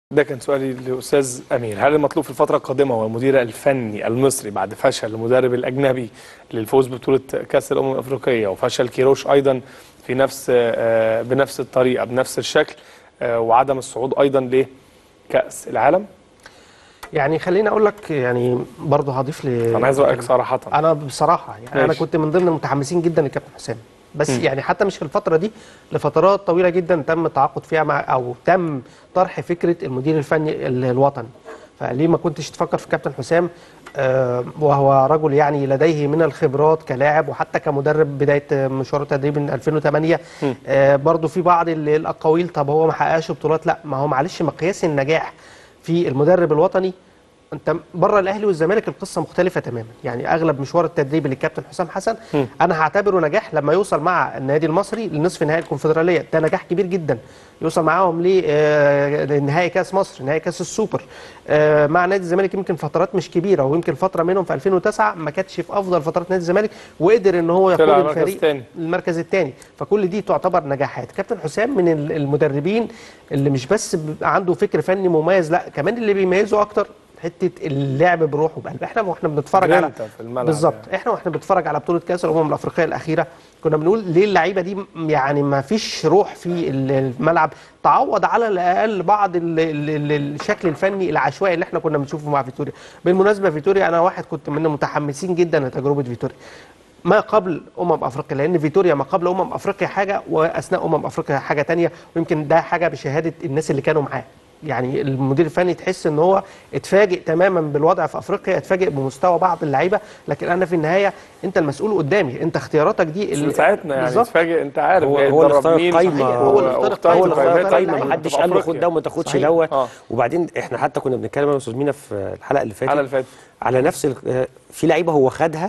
ده كان سؤالي للاستاذ امير هل المطلوب في الفتره القادمه هو المدير الفني المصري بعد فشل المدرب الاجنبي للفوز ببطوله كاس الامم الافريقيه وفشل كيروش ايضا في نفس آه، بنفس الطريقه بنفس الشكل آه، وعدم الصعود ايضا لكاس العالم يعني خليني اقول لك يعني برضه هضيف لي انا عايز رايك صراحه انا بصراحه يعني انا ماشي. كنت من ضمن المتحمسين جدا لكابتن حسام بس مم. يعني حتى مش في الفتره دي لفترات طويله جدا تم التعاقد فيها مع او تم طرح فكره المدير الفني ال- الوطني فليه ما كنتش تفكر في كابتن حسام آه وهو رجل يعني لديه من الخبرات كلاعب وحتى كمدرب بدايه مشوار التدريب من 2008 مم. آه برضو في بعض ال- الاقاويل طب هو ما حققش بطولات لا ما هو معلش مقياس النجاح في المدرب الوطني انت بره الاهلي والزمالك القصه مختلفه تماما يعني اغلب مشوار التدريب للكابتن حسام حسن مم. انا هعتبره نجاح لما يوصل مع النادي المصري لنصف نهائي الكونفدراليه ده نجاح كبير جدا يوصل معاهم لنهائي كاس مصر نهائي كاس السوبر آه، مع نادي الزمالك يمكن فترات مش كبيره ويمكن فتره منهم في 2009 ما كانتش في افضل فترات نادي الزمالك وقدر ان هو طلع يقود مركز الفريق تاني. المركز الثاني فكل دي تعتبر نجاحات كابتن حسام من ال- المدربين اللي مش بس بيبقى عنده فكر فني مميز لا كمان اللي بيميزه اكتر حته اللعب بروح وبقلب احنا واحنا بنتفرج على جرينتا في الملعب بالظبط يعني. احنا واحنا بنتفرج على بطوله كاس الامم الافريقيه الاخيره كنا بنقول ليه اللعيبه دي م- يعني ما فيش روح في ال- الملعب تعوض على الاقل بعض ال ال ال الشكل الفني العشوائي اللي احنا كنا بنشوفه مع فيتوريا بالمناسبه فيتوريا انا واحد كنت من المتحمسين جدا لتجربه فيتوريا ما قبل امم افريقيا لان فيتوريا ما قبل امم افريقيا حاجه واثناء امم افريقيا حاجه تانية ويمكن ده حاجه بشهاده الناس اللي كانوا معاه يعني المدير الفني تحس ان هو اتفاجئ تماما بالوضع في افريقيا اتفاجئ بمستوى بعض اللعيبه لكن انا في النهايه انت المسؤول قدامي انت اختياراتك دي مش اللي- ساعتنا يعني بالظبط. تتفاجئ انت عارف هو- جاي هو اللي تدرب اختار مين القايمة. صحيح، هو اللي اختار واختار هو اللي القايمة. اختار اللعيبة. القايمه ما حدش قال له خد ده وما تاخدش صحيح. دوت آه. وبعدين احنا حتى كنا بنتكلم انا واستاذ مينا في الحلقه اللي الحلقه اللي فاتت فاتت على نفس ال- آه، في لعيبه هو خدها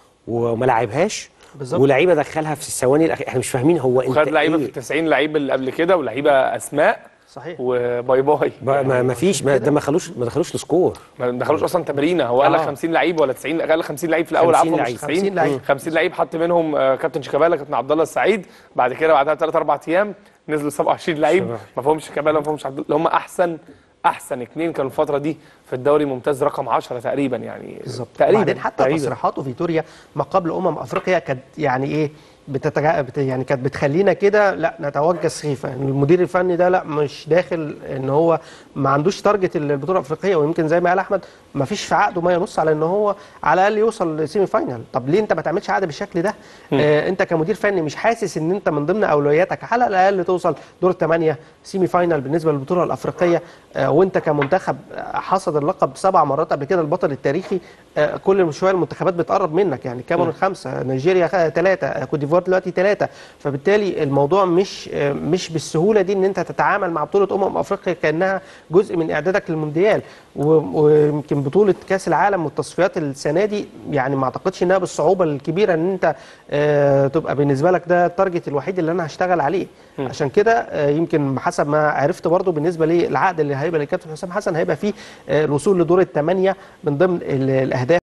وما لعبهاش بالظبط. ولعيبه دخلها في الثواني الاخيره احنا مش فاهمين هو انت وخد لعيبه في إيه؟ ال 90 لعيب اللي قبل كده ولعيبه اسماء صحيح وباي باي ما ما ما فيش ما ده ما خلوش ما دخلوش السكور ما دخلوش اصلا تمرينه هو قال لك آه. 50 لعيب ولا 90 قال لك 50 لعيب في الاول 50 عفوا لعيب. مش 50 90 لعيب. 50 لعيب حط منهم آه، كابتن شيكابالا كابتن عبد الله السعيد بعد كده بعدها 3 4 ايام نزلوا 27 لعيب شباب. ما فيهمش شيكابالا ما فيهمش عبد اللي هم احسن احسن اثنين كانوا الفتره دي في الدوري الممتاز رقم 10 تقريبا يعني بالظبط تقريبا وبعدين حتى تقريبا. تصريحاته فيتوريا ما قبل امم افريقيا كانت يعني ايه بتتجا... بت... يعني كانت بتخلينا كده لا نتوجه سخيفه يعني المدير الفني ده لا مش داخل ان هو ما عندوش تارجت البطوله الافريقيه ويمكن زي ما قال احمد ما فيش في عقده ما ينص على ان هو على الاقل يوصل لسيمي فاينال طب ليه انت ما تعملش عقد بالشكل ده آه انت كمدير فني مش حاسس ان انت من ضمن اولوياتك على الاقل توصل دور الثمانيه سيمي فاينال بالنسبه للبطوله الافريقيه آه وانت كمنتخب آه، حصد اللقب سبع مرات قبل كده البطل التاريخي آه كل شويه المنتخبات بتقرب منك يعني كاميرون خمسه نيجيريا ثلاثه كوت ديفوار دلوقتي ثلاثه فبالتالي الموضوع مش آه مش بالسهوله دي ان انت تتعامل مع بطوله امم افريقيا كانها جزء من اعدادك للمونديال و- ويمكن بطوله كاس العالم والتصفيات السنه دي يعني ما اعتقدش انها بالصعوبه الكبيره ان انت آه تبقى بالنسبه لك ده التارجت الوحيد اللي انا هشتغل عليه عشان كده آه يمكن حسب ما عرفت برضو بالنسبه للعقد اللي هيبقى للكابتن حسام حسن هيبقى فيه آه الوصول لدور الثمانيه من ضمن ال- الاهداف